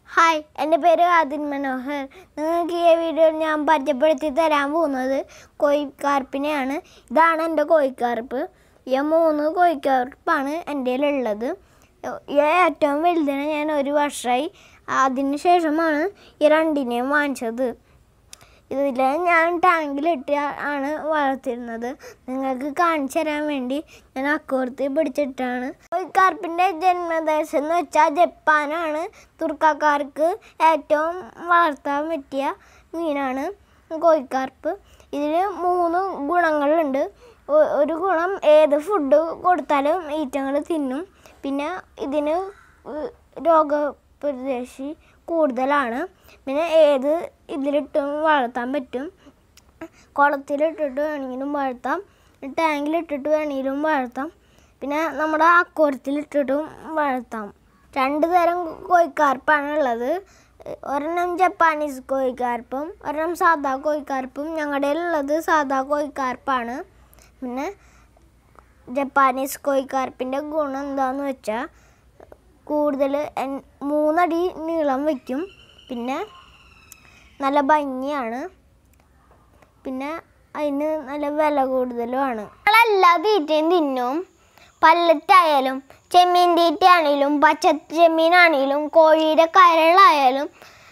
hi എൻ്റെ പേര് ആദിൻ മനോഹർ നിങ്ങൾക്ക് ഈ വീഡിയോയിൽ ഞാൻ പരിചയപ്പെടുത്തി തരാൻ പോകുന്നത് കോഴിക്കാർപ്പിനെയാണ് ഇതാണ് എൻ്റെ കോഴിക്കാർപ്പ് ഈ മൂന്ന് കോഴിക്കാർപ്പാണ് എൻ്റെ ഉള്ളത് ഈ ഏറ്റവും വലുതിനെ ഞാൻ ഒരു വർഷമായി അതിന് ശേഷമാണ് ഈ രണ്ടിനെയും വാങ്ങിച്ചത് ഇതിൽ ഞാൻ ടാങ്കിലിട്ട് ആണ് വളർത്തിരുന്നത് നിങ്ങൾക്ക് കാണിച്ചു തരാൻ വേണ്ടി ഞാൻ അക്കോർത്തി പിടിച്ചിട്ടാണ് കോഴിക്കാർപ്പിൻ്റെ ജന്മദേശം എന്ന് വെച്ചാൽ ജപ്പാനാണ് തുർക്കക്കാർക്ക് ഏറ്റവും വളർത്താൻ പറ്റിയ മീനാണ് കോഴിക്കാർപ്പ് ഇതിന് മൂന്ന് ഗുണങ്ങളുണ്ട് ഒ- ഒരു ഗുണം ഏത് ഫുഡ് കൊടുത്താലും ഈറ്റങ്ങൾ തിന്നും പിന്നെ ഇതിന് ഏഹ് രോഗപ്രതിശേഷി കൂടുതലാണ് പിന്നെ ഏത് ഇതിലിട്ടും വളർത്താൻ പറ്റും കുളത്തിലിട്ടിട്ട് വേണമെങ്കിലും വളർത്താം ടാങ്കിലിട്ടിട്ട് വേണമെങ്കിലും വളർത്താം പിന്നെ നമ്മുടെ അക്കോരത്തിലിട്ടിട്ടും വളർത്താം രണ്ട് തരം കോഴിക്കാർപ്പാണ് ഉള്ളത് ഒരെണ്ണം ജപ്പാനീസ് കോഴിക്കാർപ്പും ഒരെണ്ണം സാധാ കോഴിക്കാർപ്പും ഞങ്ങളുടെ ഉള്ളത് സാധാ കോഴിക്കാർപ്പാണ് പിന്നെ ജപ്പാനീസ് കോഴിക്കാർപ്പിൻ്റെ ഗുണം എന്താന്ന് വെച്ചാൽ കൂടുതൽ മൂന്നടി നീളം വയ്ക്കും പിന്നെ നല്ല ഭംഗിയാണ് പിന്നെ അതിന് നല്ല വില കൂടുതലുമാണ് എല്ലാ തീറ്റയും തിന്നും പല്ലറ്റായാലും ചെമ്മീൻ തീറ്റയാണെങ്കിലും പച്ച ചെമ്മീനാണെങ്കിലും കോഴിയുടെ കരളായാലും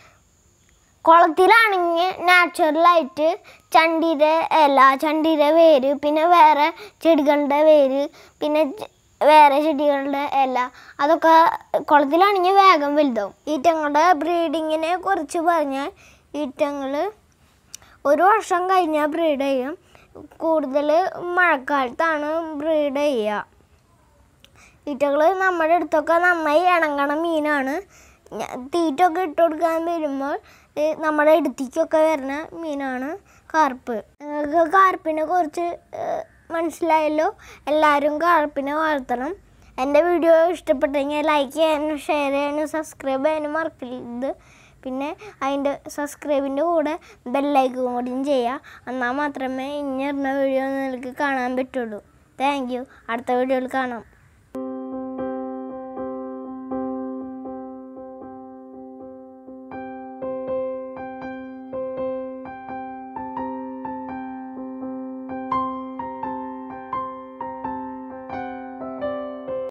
കുളത്തിലാണെങ്കിൽ നാച്ചുറലായിട്ട് ചണ്ടിയുടെ ഇല ചണ്ടിയുടെ വേര് പിന്നെ വേറെ ചെടികളുടെ വേര് പിന്നെ ചെ- വേറെ ചെടികളുടെ ഇല അതൊക്കെ കുളത്തിലാണെങ്കിൽ വേഗം വലുതാവും ഈറ്റങ്ങളുടെ ബ്രീഡിങ്ങിനെ കുറിച്ച് പറഞ്ഞാൽ ഈറ്റങ്ങൾ ഒരു വർഷം കഴിഞ്ഞാൽ ബ്രീഡ് ചെയ്യും കൂടുതൽ മഴക്കാലത്താണ് ബ്രീഡ് ചെയ്യുക ഈറ്റകൾ നമ്മുടെ അടുത്തൊക്കെ നന്നായി ഇണങ്ങണ മീനാണ് ഞ- തീറ്റൊക്കെ ഇട്ട് കൊടുക്കാൻ വരുമ്പോൾ ഏ, നമ്മുടെ അടുത്തേക്കൊക്കെ വരുന്ന മീനാണ് കാർപ്പ് നിങ്ങൾക്ക് കാർപ്പിനെ കുറിച്ച് ഏ, മനസ്സിലായല്ലോ എല്ലാവരും കാർപ്പിനെ വളർത്തണം എൻ്റെ വീഡിയോ ഇഷ്ടപ്പെട്ടെങ്കിൽ ലൈക്ക് ചെയ്യാനും ഷെയർ ചെയ്യാനും സബ്സ്ക്രൈബ് ചെയ്യാനും മറക്കരുത് പിന്നെ അതിൻ്റെ സബ്സ്ക്രൈബിൻ്റെ കൂടെ ബെല്ലൈക്കും കൂടിയും ചെയ്യുക എന്നാൽ മാത്രമേ ഇനി വരുന്ന വീഡിയോ നിങ്ങൾക്ക് കാണാൻ പറ്റുള്ളൂ താങ്ക് യു അടുത്ത വീഡിയോയിൽ കാണാം